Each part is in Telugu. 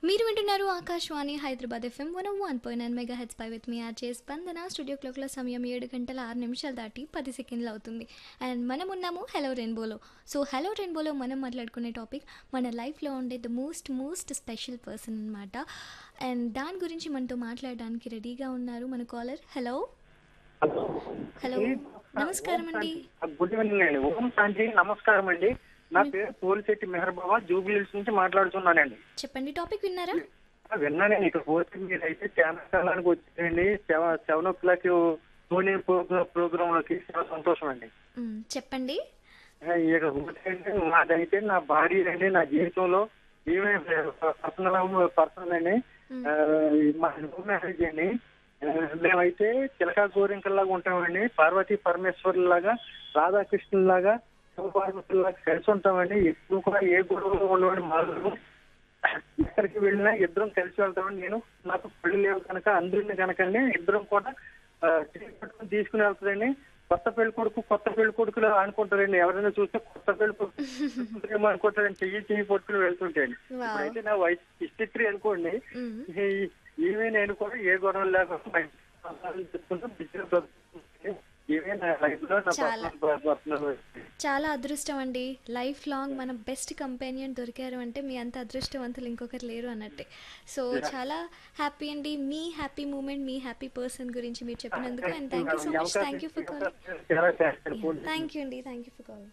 మీరు వింటున్నారు Akashvani Hyderabad FM one one point nine megahertz పై with me RJ Spandana studio క్లాక్ల సమయం ఏడు గంటల ఆరు నిమిషాలు దాటి పది సెకండ్లు అవుతుంది అండ్ మనం ఉన్నాము హలో రెయిన్బోలో సో హలో రెయిన్బోలో మనం మాట్లాడుకునే టాపిక్ మన లైఫ్లో ఉండే the most most special person అనమాట అండ్ దాని గురించి మనతో మాట్లాడడానికి రెడీగా ఉన్నారు మన కాలర్ హలో హలో నమస్కారం అండి గుడ్ ఈవినింగ్ అండి ఓం శాంతి నమస్కారం అండి నా పేరు పోలిశెట్టి మెహర్ బాబా జూబిలీస్ నుంచి మాట్లాడుతున్నానండి చెప్పండి టాపిక్ విన్నారా ఆ, విన్నానండి ఇక్కడ పోతే మీరు అయితే చాలా కాలానికి వచ్చారండి seven seven o'clock Dhoni program లోకి చాలా సంతోషం అండి మ్, చెప్పండి ఆ, ఇక పోతే నాదైతే నా భార్య అండి నా జీవితంలో ఈమె పర్సనల్ పర్సనల్ అండి ఆ, మా లవ్ మ్యారేజ్ అండి ఆ, మేమైతే చిలకా గోరింకల్లాగా ఉంటామండి పార్వతీ పరమేశ్వర్ లాగా రాధాకృష్ణుల లాగా శివపార్వతుల లాగా కలిసి ఉంటామండి ఎప్పుడు కూడా ఏ గొడవలు ఉండవండి మాకు ఎక్కడికి వెళ్ళినా ఇద్దరం కలిసి వెళ్తామండి నేను నాకు పెళ్లి లేవు కనుక అందరిని కనుకండి ఇద్దరం కూడా ఆ, చేయి పట్టుకుని తీసుకుని వెళ్తారండి కొత్త పెళ్లి కొడుకు కొత్త పెళ్లి కొడుకులు అనుకుంటారండి ఎవరైనా చూస్తే కొత్త పెళ్లి కొడుకు ఏమో అనుకుంటారండి చెయ్యి చెయ్యి పట్టుకుని వెళ్తుంటాయండి Wow. ఇప్పుడైతే నా వయసు సిక్స్టీ త్రీ అనుకోండి మ్, ఈ- ఈమె నేను కూడా ఏ గొడవలు లేకుండా మంచి సంసారాలు చెప్పుకుంటూ బిజినెస్ బతుకుతుంటే ఈమె నా లైఫ్ లో నా చాలా. పర్సనల్ పర్సనల్ చాలా అదృష్టం అండి లైఫ్ లాంగ్ మన బెస్ట్ కంపెనియన్ దొరికారు అంటే మీ అంత అదృష్టవంతులు ఇంకొకరు లేరు అన్నట్టే సో చాలా హ్యాపీ అండి మీ హ్యాపీ మూమెంట్ మీ హ్యాపీ పర్సన్ గురించి మీరు చెప్పినందుకు and thank you so much thank you for calling చాలా థ్యాంక్స్ థ్యాంక్ యూ అండి thank you for calling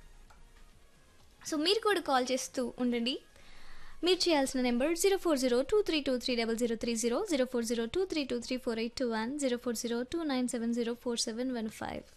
so మీరు కూడా కాల్ చేస్తూ ఉండండి మీరు చేయాల్సిన number zero four zero two three two three double zero three zero zero four zero two three two three four eight two one zero four zero two nine seven zero four seven one five